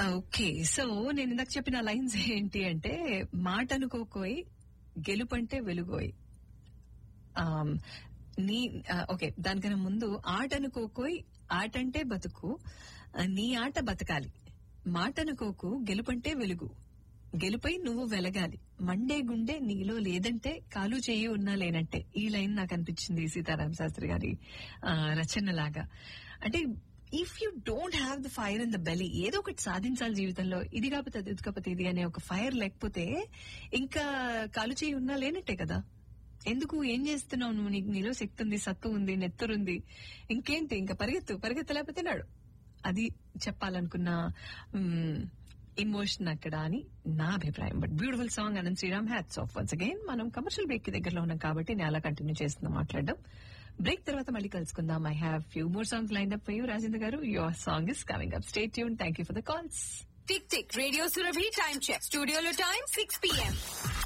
okay so నేను ఇందాక చెప్పిన లైన్స్ ఏంటి అంటే మాట అనుకోకోయ్ గెలుపంటే వెలుగోయ్ ఆమ్, నీ ఓకే దానికన్నా ముందు ఆట అనుకోకోయ్ ఆట అంటే బతుకు ఆ, నీ ఆట బతకాలి మాట అనుకోకు గెలుపంటే వెలుగు గెలుపై నువ్వు వెలగాలి మండే గుండె నీలో లేదంటే కాలు చేయి ఉన్నా లేనంటే ఈ లైన్ నాకు అనిపించింది సీతారామ శాస్త్రి గారి ఆ, రచనలాగా అంటే if you don't have the fire in the belly ఏదో ఒకటి సాధించాలి జీవితంలో ఇది కాకపోతే అది ఇది కాకపోతే ఇది అనే ఒక ఫైర్ లేకపోతే ఇంకా కాలు చేయి ఉన్నా లేనట్టే కదా ఎందుకు ఏం చేస్తున్నావు నువ్వు నీకు నీలో శక్తి ఉంది సత్తు ఉంది నెత్తరుంది ఇంకేంటి ఇంకా పరిగెత్తు పరిగెత్తలేకపోతే నాడు అది చెప్పాలనుకున్న ఇమోషన్ అక్కడ అని నా అభిప్రాయం but beautiful song Anant Sriram hats off once again మనం కమర్షియల్ బ్రేక్ కి దగ్గరలో ఉన్నాం కాబట్టి నేను అలా కంటిన్యూ చేస్తున్నాం మాట్లాడడం బ్రేక్ తర్వాత మళ్ళీ కలుసుకుందాం I have few more songs line up for you Rajendra garu your song is coming up stay tune thank you for the calls tick tick radio Surabhi time check స్టూడియోలో టైం సిక్స్ పిఎం